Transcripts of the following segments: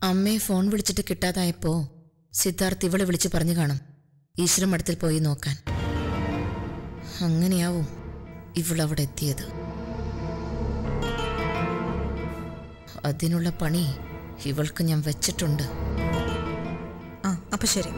അമ്മയെ ഫോൺ വിളിച്ചിട്ട് കിട്ടാതായപ്പോ സിദ്ധാർത്ഥ് ഇവളെ വിളിച്ച് പറഞ്ഞു കാണും ഈശ്വര മഠത്തിൽ പോയി നോക്കാൻ അങ്ങനെയാവും ഇവളവിടെ എത്തിയത് അതിനുള്ള പണി ഇവൾക്ക് ഞാൻ വെച്ചിട്ടുണ്ട് ആ അപ്പൊ ശരി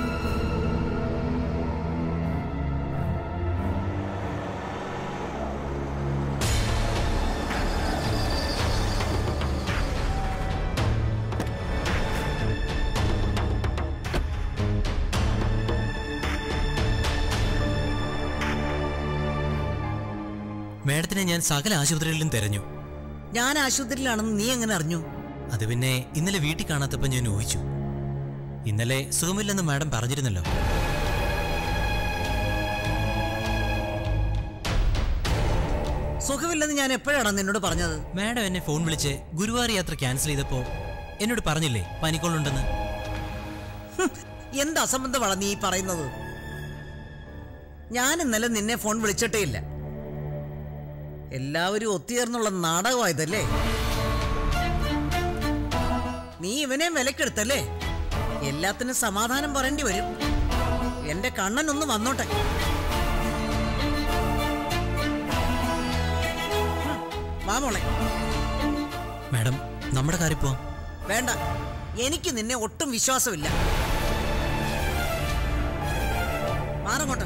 മാഡത്തിനെ ഞാൻ സകല ആശുപത്രികളിലും തെരഞ്ഞു ഞാൻ ആശുപത്രിയിലാണെന്ന് നീ എങ്ങനെ അറിഞ്ഞു അത് പിന്നെ ഇന്നലെ വീട്ടിൽ കാണാത്തപ്പോൾ ഞാൻ ഊഹിച്ചു ഇന്നലെ സുഖമില്ലെന്ന് മാഡം പറഞ്ഞിരുന്നല്ലോ സുഖമില്ലെന്ന് ഞാൻ എപ്പോഴാണ് നിന്നോട് പറഞ്ഞത് മാഡം എന്നെ ഫോൺ വിളിച്ച് ഗുരുവായൂർ യാത്ര ക്യാൻസൽ ചെയ്തപ്പോ എന്നോട് പറഞ്ഞില്ലേ പനിക്കോളുണ്ടെന്ന് ഹും, എന്ത് അസംബന്ധമാണ് നീ ഈ പറയുന്നത് ഞാൻ ഇന്നലെ നിന്നെ ഫോൺ വിളിച്ചിട്ടേ ഇല്ല എല്ലാവരും ഒത്തുചേർന്നുള്ള നാടകമായതല്ലേ നീ ഇവനെ വിലക്കെടുത്തല്ലേ എല്ലാത്തിനും സമാധാനം പറയേണ്ടി വരും എന്റെ കണ്ണൻ ഒന്ന് വന്നോട്ടെ ഹും, വാ മോളെ മാഡം നമ്മുടെ കാര്യം പോവാം വേണ്ട എനിക്ക് നിന്നെ ഒട്ടും വിശ്വാസമില്ല മാറങ്ങോട്ട്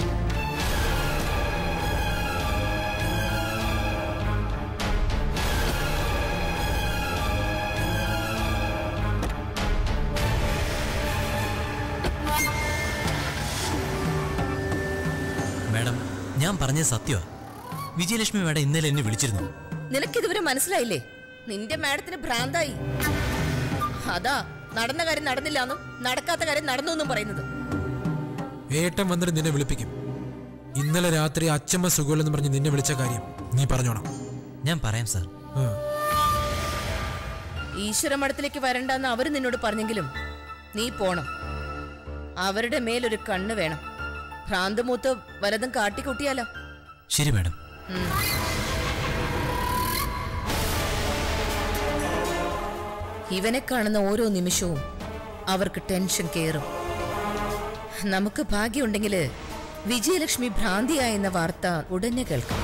മാഡം ഞാൻ പറഞ്ഞത് സത്യമാ വിജയലക്ഷ്മി മാഡം ഇന്നലെ എന്നെ വിളിച്ചിരുന്നു നിനക്കിതുവരെ മനസ്സിലായില്ലേ നിന്റെ മാഡത്തിന് ഭ്രാന്തായി അതാ നടന്ന കാര്യം നടന്നില്ലാന്നും നടക്കാത്ത കാര്യം നടന്നു എന്നും പറയുന്നത് ഏട്ടൻ വന്നിട്ട് നിന്നെ വിളിപ്പിക്കും ഇന്നലെ രാത്രി അച്ചമ്മ സുഖമില്ലെന്ന് പറഞ്ഞ് നിന്നെ വിളിച്ച കാര്യം നീ പറഞ്ഞോണം ഞാൻ പറയാം സാർ ആ. ഈശ്വര മഠത്തിലേക്ക് വരണ്ടെന്ന് അവര് നിന്നോട് പറഞ്ഞെങ്കിലും നീ പോണം അവരുടെ മേലൊരു കണ്ണ് വേണം ഭ്രാന്ത് മൂത്ത് വലതും കാട്ടിക്കൂട്ടിയാലോ ശരി മാഡം ഇവനെ കാണുന്ന ഓരോ നിമിഷവും അവർക്ക് ടെൻഷൻ കയറും നമുക്ക് ഭാഗ്യമുണ്ടെങ്കിൽ വിജയലക്ഷ്മി ഭ്രാന്തിയായെന്ന വാർത്ത ഉടനെ കേൾക്കാം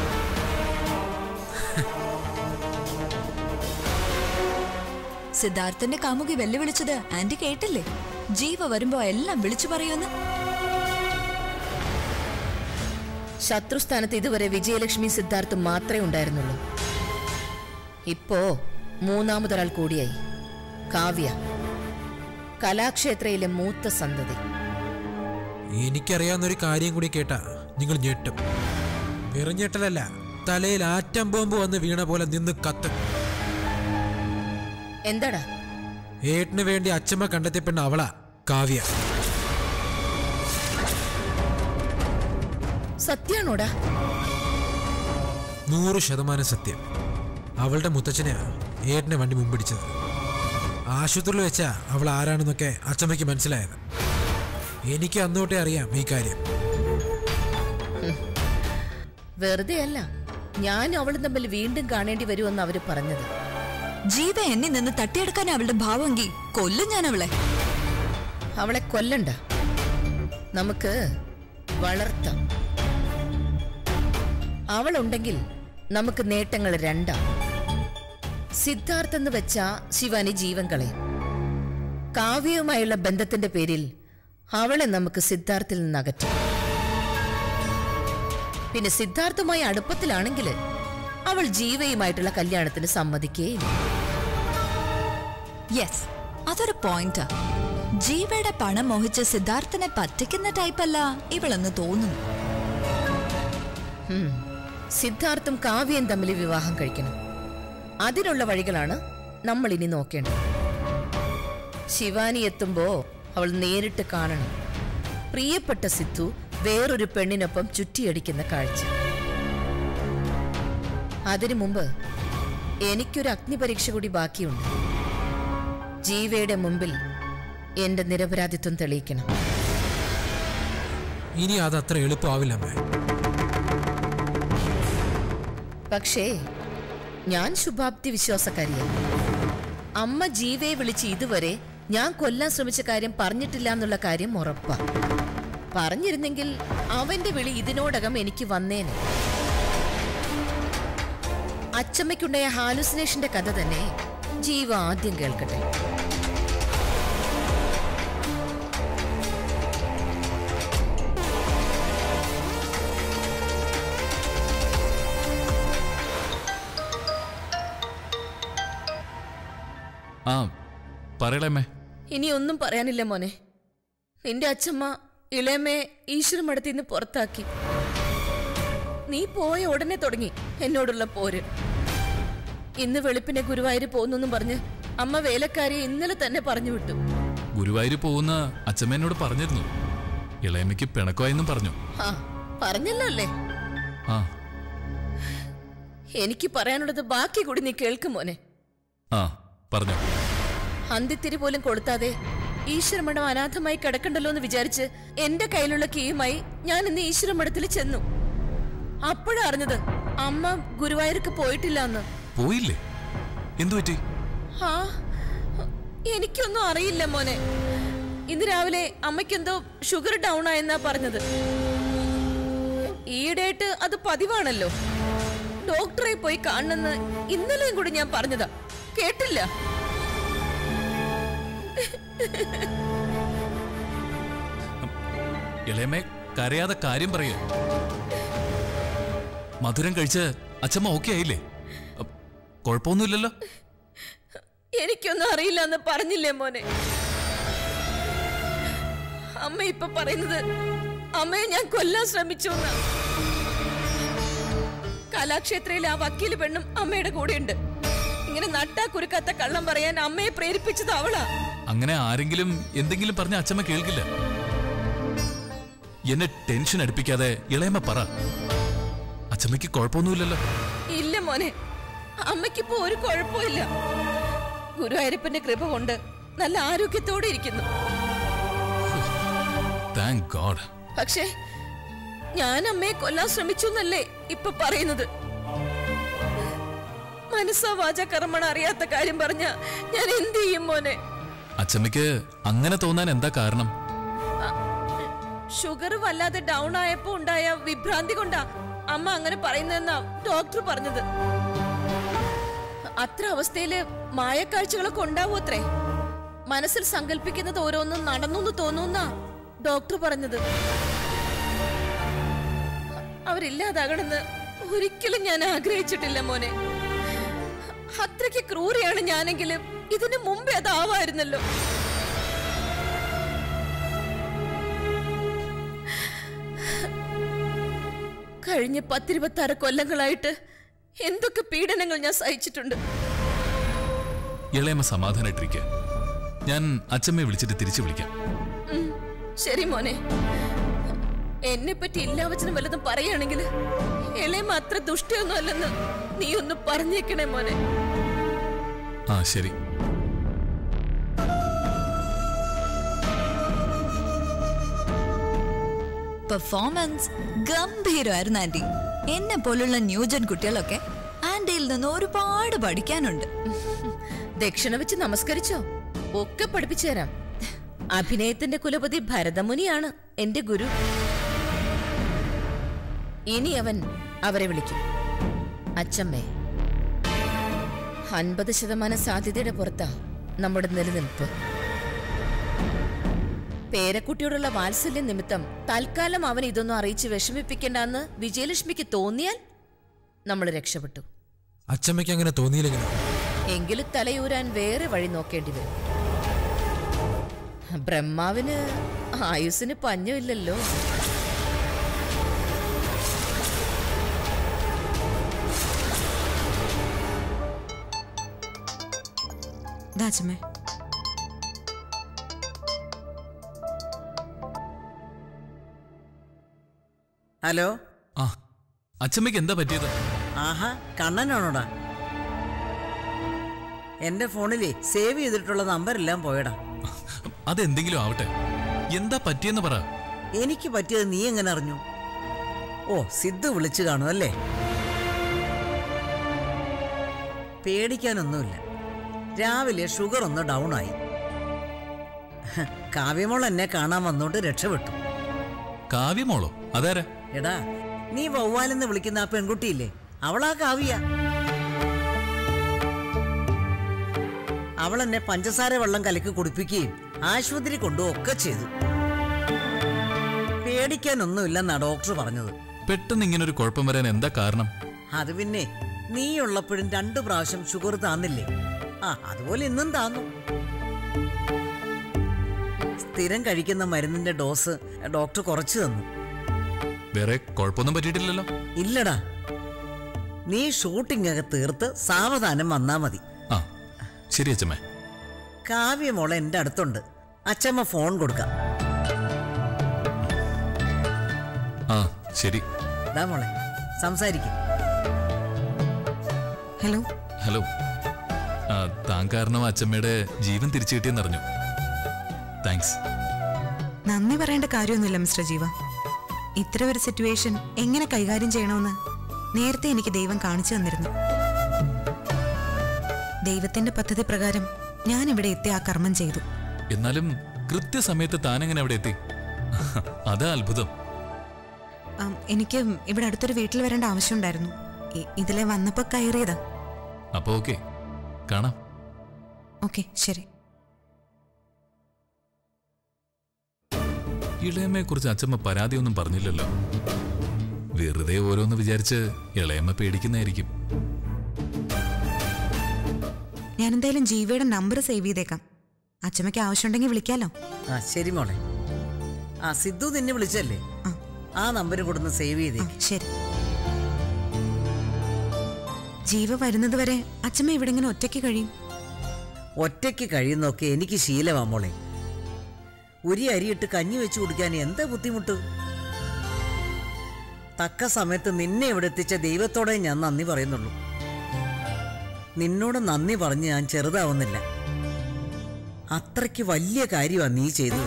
സിദ്ധാർത്ഥന്റെ കാമുകി വെല്ലുവിളിച്ചത് ആന്റി കേട്ടില്ലേ ജീവ വരുമ്പോ എല്ലാം വിളിച്ചു പറയുമെന്ന് ശത്രുസ്ഥാനത്ത് ഇതുവരെ വിജയലക്ഷ്മി സിദ്ധാർത്ഥ് മാത്രമേ ഉണ്ടായിരുന്നുള്ളൂ ഇപ്പോ മൂന്നാമതൊരാൾ കൂടിയായി കാവ്യ കലാക്ഷേത്രയിലെ മൂത്ത സന്തതി എനിക്കറിയാവുന്ന ഒരു കാര്യം കൂടി കേട്ടാ നിങ്ങൾ ഞെട്ടും വെറും ഞെട്ടലല്ല തലയിൽ ആറ്റം ബോംബ് വന്ന് വീണ പോലെ നിന്ന് കത്തും എന്താടാ ഏട്ടന് വേണ്ടി അച്ചമ്മ കണ്ടെത്തിയ പെണ്ണ് അവളാ കാവ്യ സത്യാണോടാ നൂറ് ശതമാനം സത്യം അവളുടെ മുത്തച്ഛനെയാ ഏട്ടനെ വണ്ടി മുമ്പിടിച്ചത് ആശുപത്രിയിൽ വെച്ചാ അവൾ ആരാണെന്നൊക്കെ അച്ചമ്മയ്ക്ക് മനസ്സിലായത് എനിക്ക് അന്നോട്ടേ അറിയാം ഈ കാര്യം വെറുതെ അല്ല ഞാനും അവളും തമ്മിൽ വീണ്ടും കാണേണ്ടി വരുമെന്ന് അവര് പറഞ്ഞത് ജീവ എന്നിൽ നിന്ന് തട്ടിയെടുക്കാൻ അവളുടെ ഭാവമെങ്കിൽ കൊല്ലും ഞാൻ അവളെ അവളെ കൊല്ലണ്ട നമുക്ക് വളർത്താം അവളുണ്ടെങ്കിൽ നമുക്ക് നേട്ടങ്ങൾ രണ്ടാ സിദ്ധാർത്ഥ് എന്ന് വെച്ച ശിവാനി ജീവൻ കളയും കാവ്യവുമായുള്ള ബന്ധത്തിന്റെ പേരിൽ അവളെ നമുക്ക് സിദ്ധാർത്ഥിൽ നിന്ന് അകറ്റാം പിന്നെ സിദ്ധാർത്ഥുമായി അടുപ്പത്തിലാണെങ്കിൽ അവൾ ജീവയുമായിട്ടുള്ള കല്യാണത്തിന് സമ്മതിക്കേയില്ല യെസ് അതൊരു പോയിന്റാ ജീവയുടെ പണം മോഹിച്ച് സിദ്ധാർത്ഥനെ പറ്റിക്കുന്ന ടൈപ്പല്ല ഇവളെന്ന് തോന്നുന്നു ഉം. സിദ്ധാർത്ഥും കാവ്യയും തമ്മിൽ വിവാഹം കഴിക്കണം അതിനുള്ള വഴികളാണ് നമ്മൾ ഇനി നോക്കേണ്ടത് ശിവാനി എത്തുമ്പോ അവൾ നേരിട്ട് കാണണം പ്രിയപ്പെട്ട സിദ്ധു വേറൊരു പെണ്ണിനൊപ്പം ചുറ്റിയടിക്കുന്ന കാഴ്ച അതിനു മുമ്പ് എനിക്കൊരു അഗ്നിപരീക്ഷ കൂടി ബാക്കിയുണ്ട് ജീവയുടെ മുമ്പിൽ എന്റെ നിരപരാധിത്വം തെളിയിക്കണം ഇനി അത് അത്ര എളുപ്പമാവില്ല അമ്മേ പക്ഷേ ഞാൻ ശുഭാപ്തി വിശ്വാസക്കാരിയാണ് അമ്മ ജീവയെ വിളിച്ച് ഇതുവരെ ഞാൻ കൊല്ലാൻ ശ്രമിച്ച കാര്യം പറഞ്ഞിട്ടില്ല എന്നുള്ള കാര്യം ഉറപ്പാ പറഞ്ഞിരുന്നെങ്കിൽ അവന്റെ വിളി ഇതിനോടകം എനിക്ക് വന്നേനെ അച്ചമ്മയ്ക്കുണ്ടായ ഹാലുസിനേഷന്റെ കഥ തന്നെ ജീവ ആദ്യം കേൾക്കട്ടെ ആ പറയളേമ്മേ ഇനി ഒന്നും പറയാനില്ല മോനെ നിന്റെ അച്ഛമ്മ ഇളയമ്മയെ ഈശ്വര മടത്തിൽ നിന്ന് പുറത്താക്കി നീ പോയ ഉടനെ തുടങ്ങി എന്നോടുള്ള പോര് ഇന്ന് വെളുപ്പിനെ ഗുരുവായൂർ പോകുന്നെന്നും പറഞ്ഞ് അമ്മ വേലക്കാരിയെ ഇന്നലെ തന്നെ പറഞ്ഞു വിട്ടു ഗുരുവായൂർ പോകുന്ന അച്ഛമ്മ എന്നോട് പറഞ്ഞിരുന്നു ഇളയമ്മയ്ക്ക് പിണക്കമായെന്നും പറഞ്ഞു ആ പറഞ്ഞല്ലോ അല്ലേ ആ എനിക്ക് പറയാനുള്ളത് ബാക്കി കൂടി നീ കേൾക്കും മോനെ ആ പറഞ്ഞു അന്തിത്തിരി പോലും കൊളുത്താതെ ഈശ്വരമഠം അനാഥമായി കിടക്കണ്ടല്ലോ എന്ന് വിചാരിച്ച് എന്റെ കയ്യിലുള്ള കീയുമായി ഞാൻ ഇന്ന് ഈശ്വരമഠത്തിൽ ചെന്നു അപ്പോഴാ അറിഞ്ഞത് അമ്മ ഗുരുവായൂർക്ക് പോയിട്ടില്ല എന്ന് പോയില്ലേ എന്തു പറ്റി ആ എനിക്കൊന്നും അറിയില്ല മോനെ ഇന്ന് രാവിലെ അമ്മയ്ക്കെന്തോ ഷുഗർ ഡൗൺ ആയെന്നാ പറഞ്ഞത് ഈയിടെയായിട്ട് അത് പതിവാണല്ലോ ഡോക്ടറെ പോയി കാണണമെന്ന് ഇന്നലെയും കൂടി ഞാൻ പറഞ്ഞതാ കേട്ടില്ല ഇളയമ്മേ കരയാതെ കാര്യം പറയ മധുരം കഴിച്ച് അച്ഛമ്മ ഓക്കെ ആയില്ലേ അ- കുഴപ്പമൊന്നുമില്ലല്ലോ എനിക്കൊന്നും അറിയില്ല എന്ന് പറഞ്ഞില്ലേ മോനെ അമ്മ ഇപ്പൊ പറയുന്നത് അമ്മയെ ഞാൻ കൊല്ലാൻ ശ്രമിച്ചു എന്നാ. കലാക്ഷേത്രയിലെ ആ വക്കീല് പെണ്ണും അമ്മയുടെ കൂടെയുണ്ട് ഇങ്ങനെ നട്ടാ കുരുക്കാത്ത കള്ളം പറയാൻ അമ്മയെ പ്രേരിപ്പിച്ചത് അവളാ അങ്ങനെ ആരെങ്കിലും എന്തെങ്കിലും പറഞ്ഞ അച്ഛമ്മ കേൾക്കില്ല എന്നെ ടെൻഷൻ അടുപ്പിക്കാതെ ഇളയമ്മ പറ അച്ഛമ്മയ്ക്ക് കുഴപ്പമൊന്നുമില്ലല്ലോ ഇല്ല മോനെ അമ്മയ്ക്കിപ്പോ ഒരു കുഴപ്പമില്ല ഗുരുവായൂരപ്പന്റെ കൃപ കൊണ്ട് നല്ല ആരോഗ്യത്തോടെ ഇരിക്കുന്നു താങ്ക് ഗോഡ് പക്ഷേ ഞാൻ അമ്മയെ കൊല്ലാൻ ശ്രമിച്ചു എന്നല്ലേ ഇപ്പൊ പറയുന്നത് മനസ്സാ വാച കർമ്മണ അറിയാത്ത കാര്യം പറഞ്ഞ ഞാൻ എന്ത് ചെയ്യും മോനെ അച്ഛമ്മയ്ക്ക് അങ്ങനെ തോന്നാൻ എന്താ കാരണം ഷുഗർ വല്ലാതെ ഡൗൺ ആയപ്പോ ഉണ്ടായ വിഭ്രാന്തി കൊണ്ടാ അമ്മ അങ്ങനെ പറയുന്നതെന്നാ ഡോക്ടർ പറഞ്ഞത് അത്ര അവസ്ഥയില് മായക്കാഴ്ചകളൊക്കെ ഉണ്ടാവൂ അത്രേ മനസ്സിൽ സങ്കല്പിക്കുന്നത് ഓരോന്നും നടന്നു തോന്നുന്നാ ഡോക്ടർ പറഞ്ഞത് അവരില്ലാതാകണമെന്ന് ഒരിക്കലും ഞാൻ ആഗ്രഹിച്ചിട്ടില്ല മോനെ അത്രയ്ക്ക് ക്രൂരിയാണ് ഞാനെങ്കിലും ഇതിനു മുമ്പേ അതാവായിരുന്നല്ലോ കഴിഞ്ഞ പത്തിരുപത്താറ് കൊല്ലങ്ങളായിട്ട് എന്തൊക്കെ പീഡനങ്ങൾ ഞാൻ സഹിച്ചിട്ടുണ്ട് ഇളയമ്മ സമാധാനായിട്ടിരിക്കുക ഞാൻ അച്ഛമ്മയെ വിളിച്ചിട്ട് തിരിച്ചു വിളിക്കാം ഉം, ശരി മോനെ എന്നെ പറ്റി ഇല്ലാവചനം വല്ലതും പറയുകയാണെങ്കിൽ ഇളയമ്മ അത്ര ദുഷ്ടയൊന്നും അല്ലെന്ന് നീ ഒന്ന് പറഞ്ഞേക്കണേ മോനെ ആ ശരി പെർഫോമൻസ് ഗംഭീരമായിരുന്നു ആന്റി എന്നെ പോലുള്ള ന്യൂജൻ കുട്ടികളൊക്കെ ആന്റിയിൽ നിന്ന് ഒരുപാട് പഠിക്കാനുണ്ട് ദക്ഷിണ വെച്ച് നമസ്കരിച്ചോ ഒക്കെ പഠിപ്പിച്ചു തരാം അഭിനയത്തിന്റെ കുലപതി ഭരതമുനിയാണ് എന്റെ ഗുരു ഇനി അവൻ അവരെ വിളിക്കും അച്ചമ്മേ അൻപത് ശതമാനം സാധ്യതയുടെ പുറത്താ നമ്മുടെ നിലനിൽപ്പ് പേരക്കുട്ടിയോടുള്ള വാത്സല്യ നിമിത്തം തൽക്കാലം അവൻ ഇതൊന്നും അറിയിച്ച് വിഷമിപ്പിക്കേണ്ടെന്ന് വിജയലക്ഷ്മിക്ക് തോന്നിയാൽ നമ്മൾ രക്ഷപ്പെട്ടു അച്ചമ്മയ്ക്ക് അങ്ങനെ തോന്നിയില്ലെങ്കിലോ എങ്കിലും തലയൂരാൻ വേറെ വഴി നോക്കേണ്ടി വരും ബ്രഹ്മാവിന് ആയുസിന് പഞ്ഞമില്ലല്ലോ ദാച്ചമ്മേ ഹലോ ആ അച്ഛമ്മയ്ക്ക് എന്താ പറ്റിയത് ആഹാ കണ്ണനാണോടാ എന്റെ ഫോണിലെ സേവ് ചെയ്തിട്ടുള്ള നമ്പരെല്ലാം പോയടാ അതെന്തെങ്കിലും ആവട്ടെ എന്താ പറ്റിയെന്ന് പറ എനിക്ക് പറ്റിയത് നീ എങ്ങനെ അറിഞ്ഞു ഓ സിദ്ധു വിളിച്ചു കാണും അല്ലേ പേടിക്കാനൊന്നുമില്ല രാവിലെ ഷുഗർ ഒന്ന് ഡൗൺ ആയി കാവ്യമോൾ എന്നെ കാണാൻ വന്നോണ്ട് രക്ഷപ്പെട്ടു കാവ്യമോളോ അതാരാ എടാ നീ വവ്വാലെന്ന് വിളിക്കുന്ന ആ പെൺകുട്ടിയില്ലേ അവളാ കാവ്യ അവൾ എന്നെ പഞ്ചസാര വെള്ളം കലക്കി കുടിപ്പിക്കുകയും ആശുപത്രി കൊണ്ടുപോവുക ഒക്കെ ചെയ്തു പേടിക്കാനൊന്നുമില്ലെന്നാ ഡോക്ടർ പറഞ്ഞത് പെട്ടെന്ന് ഇങ്ങനെ ഒരു കുഴപ്പം വരാൻ എന്താ കാരണം അത് പിന്നെ നീ ഉള്ളപ്പോഴും രണ്ടു പ്രാവശ്യം ഷുഗർ താന്നില്ലേ ആ അതുപോലെ ഇന്നും താന്നു സ്ഥിരം കഴിക്കുന്ന മരുന്നിന്റെ ഡോസ് ഡോക്ടർ കുറച്ചു തന്നു വേറെ കുഴപ്പമൊന്നും പറ്റിയിട്ടില്ലല്ലോ ഇല്ലടാ നീ ഷൂട്ടിംഗ് ഒക്കെ തീർത്ത് സാവധാനം വന്നാ മതി ആ ശരി അച്ഛമ്മേ കാവ്യമോളെ എൻ്റെ അടുത്തുണ്ട് അച്ചമ്മ ഫോൺ കൊടുക്കാം ആ ശരി ദാ മോളെ സംസാരിക്കും ഹലോ ഹലോ ആ, താൻ കാരണം അച്ഛമ്മയുടെ ജീവൻ തിരിച്ചു കിട്ടിയെന്നറിഞ്ഞു താങ്ക്സ് നന്ദി പറയേണ്ട കാര്യമൊന്നുമില്ല മിസ്റ്റർ ജീവ ഇത്ര ഒരു സിറ്റുവേഷൻ എങ്ങനെ കൈകാര്യം ചെയ്യണമെന്ന് നേരത്തെ എനിക്ക് ദൈവം കാണിച്ചു തന്നിരുന്നു ദൈവത്തിന്റെ പദ്ധതി പ്രകാരം ഞാൻ ഇവിടെ എത്തി ആ കർമ്മം ചെയ്തു എന്നാലും കൃത്യസമയത്ത് താൻ എങ്ങനെ അവിടെ എത്തി അതാ അത്ഭുതം ആം, എനിക്ക് ഇവിടെ അടുത്തൊരു വീട്ടിൽ വരേണ്ട ആവശ്യമുണ്ടായിരുന്നു ഇ- ഇതിലെ വന്നപ്പോ കയറിയതാ അപ്പൊ ഓക്കെ കാണാം ഓക്കെ ശരി ഇളയമ്മയെ കുറിച്ച് അച്ഛമ്മ പരാതിയൊന്നും പറഞ്ഞില്ലല്ലോ വെറുതെ ഓരോന്ന് വിചാരിച്ച് ഇളയമ്മ പേടിക്കുന്നതായിരിക്കും ഞാൻ എന്തായാലും ജീവയുടെ നമ്പർ സേവ് ചെയ്തേക്കാം അച്ഛമ്മയ്ക്ക് ആവശ്യമുണ്ടെങ്കിൽ വിളിക്കാലോ ആ ശരി മോളെ ആ സിദ്ധു നിന്നെ വിളിച്ചല്ലേ ആ. ആ നമ്പർ കൊടുന്ന് സേവ് ചെയ്തേ ആ ശരി ജീവ വരുന്നത് വരെ അച്ഛമ്മ ഇവിടെ ഇങ്ങനെ ഒറ്റയ്ക്ക് കഴിയും ഒറ്റയ്ക്ക് കഴിയുന്നൊക്കെ എനിക്ക് ശീലമാ മോളെ ഒരു അരിയിട്ട് കഞ്ഞി വെച്ച് കുടിക്കാൻ എന്താ ബുദ്ധിമുട്ട് തക്ക സമയത്ത് നിന്നെ ഇവിടെ എത്തിച്ച ദൈവത്തോടെ ഞാൻ നന്ദി പറയുന്നുള്ളൂ നിന്നോട് നന്ദി പറഞ്ഞ് ഞാൻ ചെറുതാവുന്നില്ല അത്രയ്ക്ക് വലിയ കാര്യമാണ് നീ ചെയ്തത്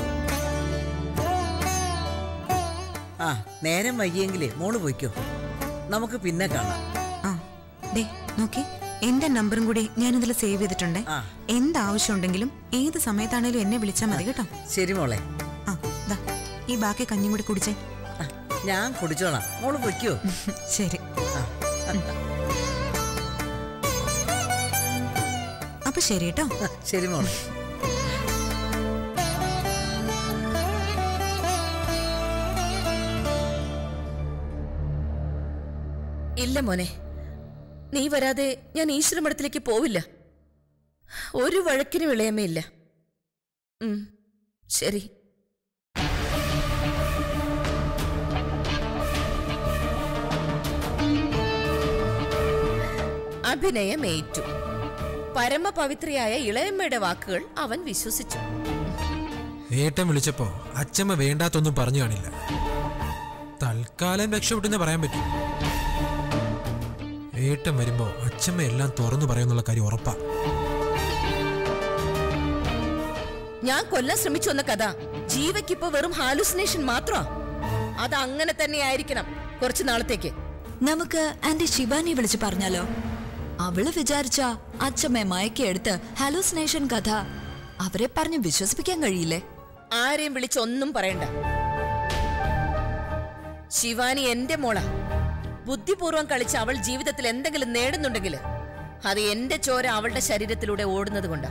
ആ നേരം വൈകിയെങ്കിലേ മോള് പോയിക്കോ നമുക്ക് പിന്നെ കാണാം ആ ദേ നോക്കി എന്റെ നമ്പറും കൂടി ഞാൻ ഇതിൽ സേവ് ചെയ്തിട്ടുണ്ട് ആ. എന്താവശ്യമുണ്ടെങ്കിലും ഏത് സമയത്താണേലും എന്നെ വിളിച്ചാൽ മതി കേട്ടോ ശരി മോളെ ആ ദാ ഈ ബാക്കി കഞ്ഞിയും കൂടി കുടിച്ചേ ആ, ഞാൻ കുടിച്ചോളാം മോള് പൊയ്ക്കോ ശരി അപ്പൊ ശരി കേട്ടോ ശരി മോളെ ഇല്ല മോനെ നീ വരാതെ ഞാൻ ഈശ്വരമഠത്തിലേക്ക് പോവില്ല ഒരു വഴക്കിനും ഇളയമ്മയില്ല ഉം, ശരി അഭിനയം ഏറ്റു പരമപവിത്രയായ ഇളയമ്മയുടെ വാക്കുകൾ അവൻ വിശ്വസിച്ചു ഏട്ടൻ വിളിച്ചപ്പോ അച്ഛമ്മ വേണ്ടാത്തൊന്നും പറഞ്ഞു കാണില്ല തൽക്കാലം രക്ഷപ്പെട്ടെന്ന് പറയാൻ പറ്റും ഏട്ടൻ വരുമ്പോ അച്ഛമ്മ എല്ലാം തുറന്നു പറയുന്നുള്ള കാര്യം ഉറപ്പാ ഞാൻ കൊല്ലാൻ ശ്രമിച്ചു വന്ന കഥ ജീവയ്ക്കിപ്പോ വെറും ഹാലുസിനേഷൻ മാത്രമാ അത് അങ്ങനെ തന്നെ ആയിരിക്കണം കുറച്ചു നാളത്തേക്ക് നമുക്ക് ആന്റി ശിവാനി വിളിച്ച് പറഞ്ഞാലോ അവള് വിചാരിച്ച അച്ഛമ്മയെ മയക്കിയെടുത്ത് ഹാലൂസിനേഷൻ കഥ അവരെ പറഞ്ഞ് വിശ്വസിപ്പിക്കാൻ കഴിയില്ലേ ആരെയും വിളിച്ചൊന്നും പറയണ്ട ശിവാനി എന്റെ മോള ബുദ്ധിപൂർവം കളിച്ച് അവൾ ജീവിതത്തിൽ എന്തെങ്കിലും നേടുന്നുണ്ടെങ്കിൽ അത് എന്റെ ചോര അവളുടെ ശരീരത്തിലൂടെ ഓടുന്നത് കൊണ്ടാ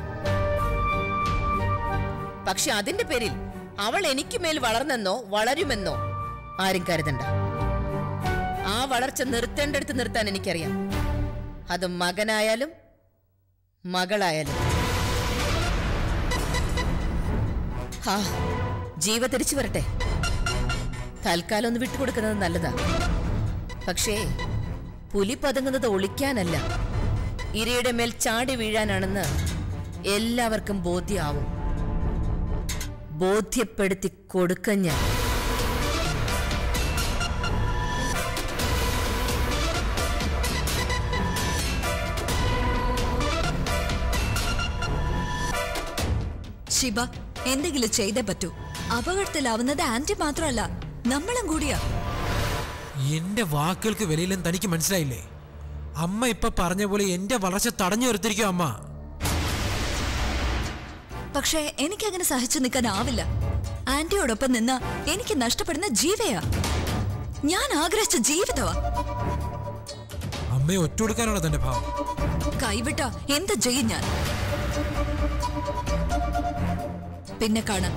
പക്ഷെ അതിന്റെ പേരിൽ അവൾ എനിക്ക് മേൽ വളർന്നെന്നോ വളരുമെന്നോ ആരും കരുതണ്ട ആ വളർച്ച നിർത്തേണ്ടടുത്ത് നിർത്താൻ എനിക്കറിയാം അത് മകനായാലും മകളായാലും ഹാ ജീവ തിരിച്ചു വരട്ടെ തൽക്കാലം ഒന്ന് വിട്ടുകൊടുക്കുന്നത് നല്ലതാ പക്ഷേ പുലി പതുങ്ങുന്നത് ഒളിക്കാനല്ല ഇരയുടെ മേൽ ചാടി വീഴാനാണെന്ന് എല്ലാവർക്കും ബോധ്യമാവും ബോധ്യപ്പെടുത്തി കൊടുക്കാൻ ഞാൻ ശിവ എന്തെങ്കിലും ചെയ്തേ പറ്റൂ അപകടത്തിലാവുന്നത് ആന്റി മാത്രമല്ല നമ്മളും കൂടിയാ എന്റെ വാക്കുകൾക്ക് വിലയില്ലെന്ന് തനിക്ക് മനസ്സിലായില്ലേ അമ്മ ഇപ്പൊ പറഞ്ഞ പോലെ എന്റെ വളർച്ച തടഞ്ഞു നിർത്തിയിരിക്കും അമ്മ പക്ഷേ എനിക്കങ്ങനെ സഹിച്ചു നിൽക്കാനാവില്ല ആന്റിയോടൊപ്പം നിന്ന് എനിക്ക് നഷ്ടപ്പെടുന്ന ജീവയാ ഞാൻ ആഗ്രഹിച്ച ജീവിതമാ അമ്മയെ ഒറ്റ കൊടുക്കാനാണോ തന്റെ ഭാവം കൈവിട്ട എന്ത് ചെയ്യും ഞാൻ പിന്നെ കാണാം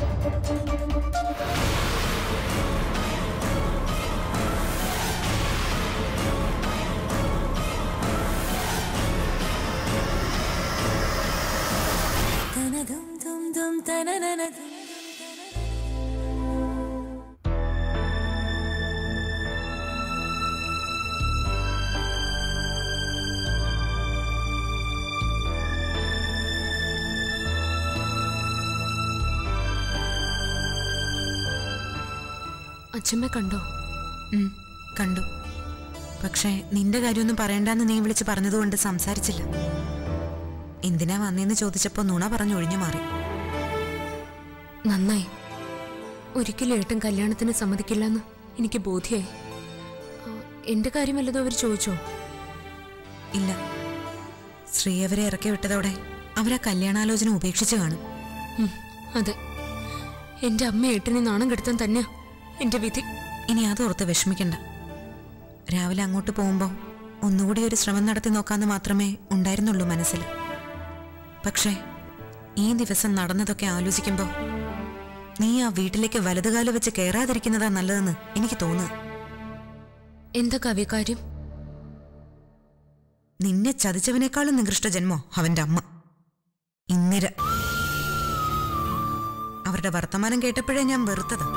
അച്ഛമ്മ കണ്ടോ ഉം, കണ്ടു പക്ഷേ നിന്റെ കാര്യമൊന്നും പറയണ്ടെന്ന് നീ വിളിച്ച് പറഞ്ഞതുകൊണ്ട് സംസാരിച്ചില്ല എന്തിനാ വന്നേന്ന് ചോദിച്ചപ്പോ നുണ പറഞ്ഞു ഒഴിഞ്ഞു മാറി നന്നായി ഒരിക്കലും ഏട്ടൻ കല്യാണത്തിന് സമ്മതിക്കില്ലെന്ന് എനിക്ക് ബോധ്യായി ആ, എന്റെ കാര്യം വല്ലതും അവർ ചോദിച്ചോ ഇല്ല ശ്രീ അവരെ ഇറക്കി വിട്ടതോടെ അവരാ കല്യാണാലോചന ഉപേക്ഷിച്ചു കാണും ഉം, അതെ എന്റെ അമ്മ ഏട്ടനെ നാണം കെടുത്താൻ തന്നെയാ എന്റെ വിധി ഇനി അതോർത്ത് വിഷമിക്കണ്ട രാവിലെ അങ്ങോട്ട് പോകുമ്പോൾ ഒന്നുകൂടി ഒരു ശ്രമം നടത്തി നോക്കാന്ന് മാത്രമേ ഉണ്ടായിരുന്നുള്ളൂ മനസ്സിൽ പക്ഷേ ഈ ദിവസം നടന്നതൊക്കെ ആലോചിക്കുമ്പോൾ നീ ആ വീട്ടിലേക്ക് വലതുകാല് വെച്ച് കയറാതിരിക്കുന്നതാ നല്ലതെന്ന് എനിക്ക് തോന്നുക എന്താ കവികാര്യം നിന്നെ ചതിച്ചവനേക്കാളും നികൃഷ്ട ജന്മോ അവന്റെ അമ്മ ഇന്ദിര അവരുടെ വർത്തമാനം കേട്ടപ്പോഴേ ഞാൻ വെറുത്തത്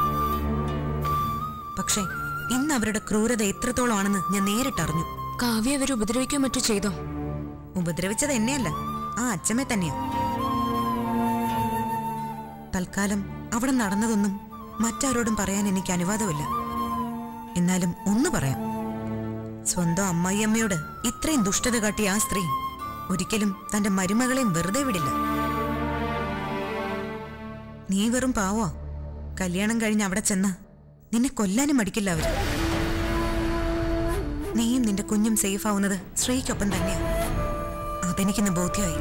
പക്ഷേ ഇന്ന് അവരുടെ ക്രൂരത എത്രത്തോളമാണെന്ന് ഞാൻ നേരിട്ടറിഞ്ഞു കാവ്യ അവരെ ഉപദ്രവിക്കുകയോ മറ്റോ ചെയ്തോ ഉപദ്രവിച്ചത് എന്നെയല്ല ആ അച്ഛമ്മെ തന്നെയാ തൽക്കാലം അവിടെ നടന്നതൊന്നും മറ്റാരോടും പറയാൻ എനിക്ക് അനുവാദമില്ല എന്നാലും ഒന്ന് പറയാം സ്വന്തം അമ്മായിയമ്മയോട് ഇത്രയും ദുഷ്ടത കാട്ടിയ ആ സ്ത്രീ ഒരിക്കലും തന്റെ മരുമകളെയും വെറുതെ വിടില്ല നീ വെറും പാവോ കല്യാണം കഴിഞ്ഞ് അവിടെ ചെന്ന് നിന്നെ കൊല്ലാനും മടിക്കില്ല അവര് നീയും നിന്റെ കുഞ്ഞും സേഫ് ആവുന്നത് ശ്രീക്കൊപ്പം തന്നെയാ അതെനിക്കിന്ന് ബോധ്യമായി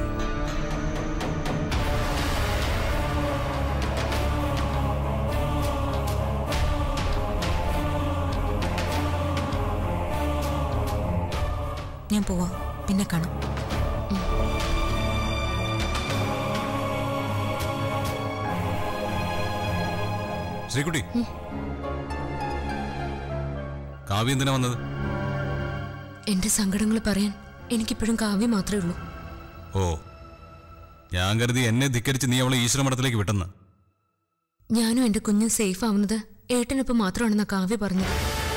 ഞാൻ പോവാം പിന്നെ കാണാം ശ്രീകുട്ടി കാവ്യ എന്തിനാ വന്നത് എന്റെ സങ്കടങ്ങൾ പറയാൻ എനിക്കിപ്പോഴും കാവ്യ മാത്രമേ ഉള്ളൂ ഓ ഞാൻ കരുതി എന്നെ ധിക്കരിച്ച് നീ അവളെ ഈശ്വരമഠത്തിലേക്ക് വിട്ടെന്ന് ഞാനും എന്റെ കുഞ്ഞും സേഫ് ആവുന്നത് ഏട്ടനൊപ്പം മാത്രമാണെന്നാ കാവ്യ പറഞ്ഞത്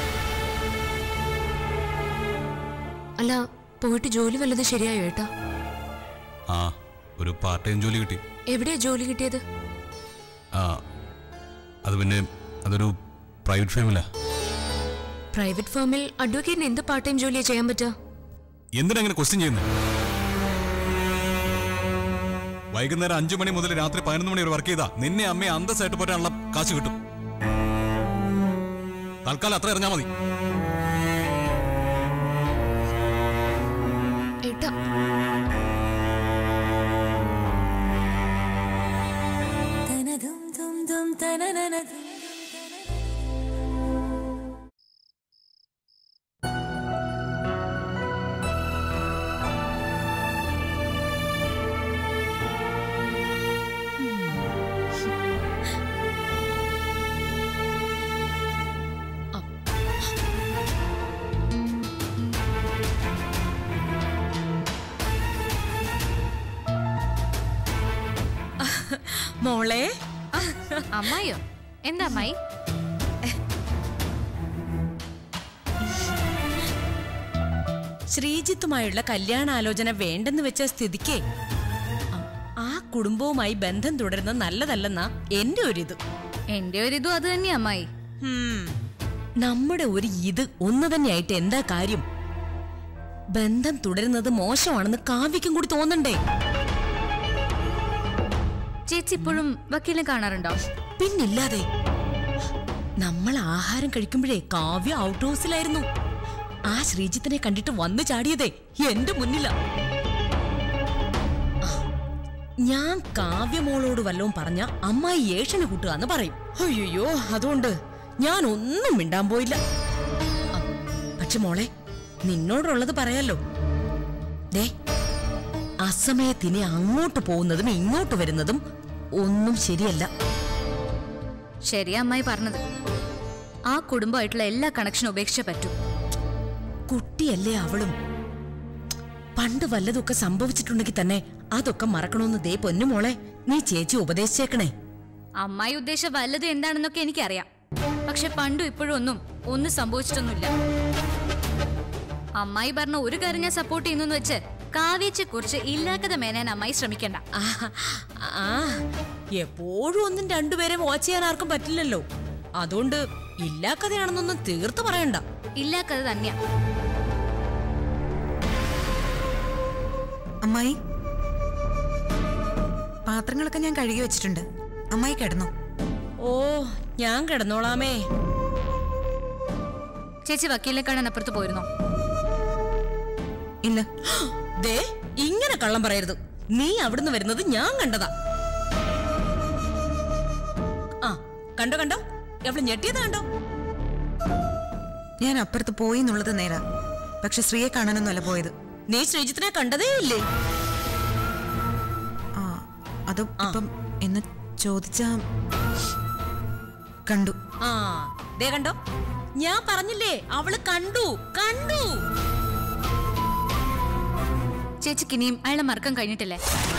അല്ല പോയിട്ട് ജോലി വല്ലതും ശരിയായോ ഏട്ടാ ആ ഒരു പാർട്ട് ടൈം ജോലി കിട്ടി എവിടെയാ ജോലി കിട്ടിയത് ആ അത് പിന്നെ അതൊരു പ്രൈവറ്റ് ഫേമിലാ പ്രൈവറ്റ് ഫേമിൽ അഡ്വക്കേറ്റിന് എന്ത് പാർട്ട് ടൈം ജോലിയാ ചെയ്യാൻ പറ്റുക എന്തിനാ അങ്ങനെ ക്വസ്റ്റ്യൻ ചെയ്യുന്നത് വൈകുന്നേരം അഞ്ചു മണി മുതൽ രാത്രി പതിനൊന്ന് മണി വരെ വർക്ക് ചെയ്താ നിന്നെ അമ്മയെ അന്തസ്സായിട്ട് പോരാനുള്ള കാശ് കിട്ടും തൽക്കാലം അത്ര അറിഞ്ഞാ മതി ഏട്ടാ മോളെ അമ്മായിയോ എന്താ അമ്മായി ശ്രീജിത്തുമായുള്ള കല്യാണാലോചന വേണ്ടെന്ന് വെച്ച സ്ഥിതിക്ക് അ- ആ കുടുംബവുമായി ബന്ധം തുടരുന്നത് നല്ലതല്ലെന്നാ എന്റെ ഒരിത് എന്റെ ഒരു ഇതും അത് തന്നെയാ അമ്മായി ഹും. നമ്മുടെ ഒരു ഇത് ഒന്ന് തന്നെയായിട്ട് എന്താ കാര്യം ബന്ധം തുടരുന്നത് മോശമാണെന്ന് കാവ്യക്കും കൂടി തോന്നണ്ടേ ചേച്ചി ഇപ്പോഴും വക്കീലിനെ കാണാറുണ്ടോ പിന്നില്ലാതെ നമ്മൾ ആഹാരം കഴിക്കുമ്പോഴേ കാവ്യ ഔട്ട് ഹൗസിലായിരുന്നു ആ ശ്രീജിത്തിനെ കണ്ടിട്ട് വന്നു ചാടിയതേ എന്റെ മുന്നിലാ ആ, ഞാൻ കാവ്യമോളോട് വല്ലതും പറഞ്ഞ അമ്മായി ഏഷന് കൂട്ടുകയെന്ന് പറയും അയ്യോ അതുകൊണ്ട് ഞാൻ ഒന്നും മിണ്ടാൻ പോയില്ല അ, പക്ഷെ മോളെ നിന്നോടുള്ളത് പറയാലോ ദേ അസമയത്തിനെ അങ്ങോട്ട് പോകുന്നതും ഇങ്ങോട്ട് വരുന്നതും ഒന്നും ശരിയല്ല ശരിയാ അമ്മായി പറഞ്ഞത് ആ കുടുംബമായിട്ടുള്ള എല്ലാ കണക്ഷനും ഉപേക്ഷിച്ചേ പറ്റൂ കുട്ടിയല്ലേ അവളും പണ്ട് വല്ലതൊക്കെ സംഭവിച്ചിട്ടുണ്ടെങ്കിൽ തന്നെ അതൊക്കെ മറക്കണമെന്ന് ദേ പൊന്നു മോളെ നീ ചേച്ചി ഉപദേശിച്ചേക്കണേ അമ്മായി ഉദ്ദേശം വല്ലത് എന്താണെന്നൊക്കെ എനിക്കറിയാം പക്ഷെ പണ്ടും ഇപ്പോഴും ഒന്നും ഒന്നും സംഭവിച്ചിട്ടൊന്നുമില്ല അമ്മായി പറഞ്ഞ ഒരു കാര്യം ഞാൻ സപ്പോർട്ട് ചെയ്യുന്നു വെച്ച് കാവ്യച്ചെ കുറിച്ച് ഇല്ലാക്കത മേനാൻ അമ്മായി ശ്രമിക്കണ്ട ആ, ആ എപ്പോഴും ഒന്നും രണ്ടുപേരെ വാച്ച് ചെയ്യാൻ ആർക്കും പറ്റില്ലല്ലോ അതുകൊണ്ട് ഇല്ലാ കഥയാണെന്നൊന്നും തീർത്ത് പറയണ്ട ഇല്ലാക്കത് തന്നെയാ അമ്മായി പാത്രങ്ങളൊക്കെ ഞാൻ കഴുകി വെച്ചിട്ടുണ്ട് അമ്മായി കിടന്നു ഓ ഞാൻ കിടന്നോളാമേ ചേച്ചി വക്കീലിനെ കാണാൻ അപ്പുറത്ത് പോയിരുന്നോ ഇല്ല ദേ ഇങ്ങനെ കള്ളം പറയരുത് നീ അവിടുന്ന് വരുന്നത് ഞാൻ കണ്ടതാ ആ കണ്ടോ കണ്ടോ എവിടെ ഞെട്ടിയത് കണ്ടോ ഞാൻ അപ്പുറത്ത് പോയി എന്നുള്ളത് നേരാ പക്ഷെ ശ്രീയെ കാണാനൊന്നുമല്ല പോയത് നീ ശ്രീജിത്തിനെ കണ്ടതേ ഇല്ലേ ആ അത് ഇപ്പം എന്ന് ചോദിച്ചാ കണ്ടു ആ ദേ കണ്ടോ ഞാൻ പറഞ്ഞില്ലേ അവള് കണ്ടു കണ്ടു ചേച്ചിക്ക് ഇനിയും അയാളെ മറക്കാൻ കഴിഞ്ഞിട്ടില്ലേ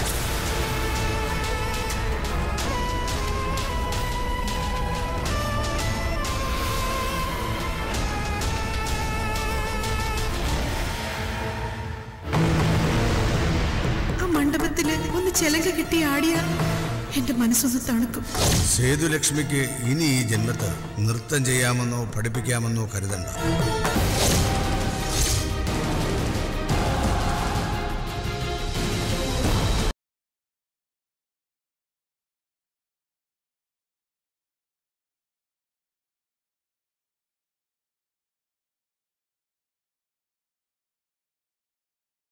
ആ മണ്ഡപത്തില് ഒന്ന് ചിലക കിട്ടി ആടിയ എന്റെ മനസ്സൊന്ന് തണുക്കും സേതുലക്ഷ്മിക്ക് ഇനി ഈ ജന്മത്ത് നൃത്തം ചെയ്യാമെന്നോ പഠിപ്പിക്കാമെന്നോ കരുതണ്ട